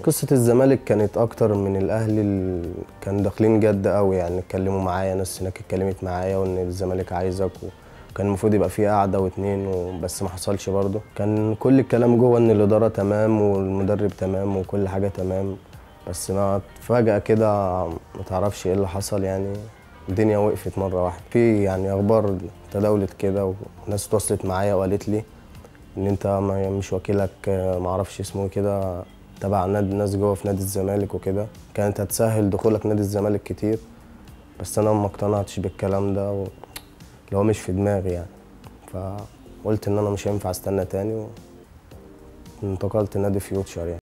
قصة الزمالك كانت أكتر من الأهلي ال- كانوا داخلين جد قوي يعني اتكلموا معايا ناس هناك اتكلمت معايا وإن الزمالك عايزك وكان المفروض يبقى في قعدة واتنين و- بس ما حصلش برضه كان كل الكلام جوه إن الإدارة تمام والمدرب تمام وكل حاجة تمام بس ما فجأة كده ما تعرفش إيه اللي حصل يعني الدنيا وقفت مرة واحدة في يعني أخبار تداولت كده وناس اتواصلت معايا وقالت لي ان انت ما- مش وكيلك آه، معرفش اسمه إيه كده تبع نادي ناس جوه في نادي الزمالك وكده كانت هتسهل دخولك نادي الزمالك كتير بس انا ما اقتنعتش بالكلام ده و... اللي هو مش في دماغي يعني فقلت ان انا مش هينفع استنى تاني وانتقلت نادي فيوتشر يعني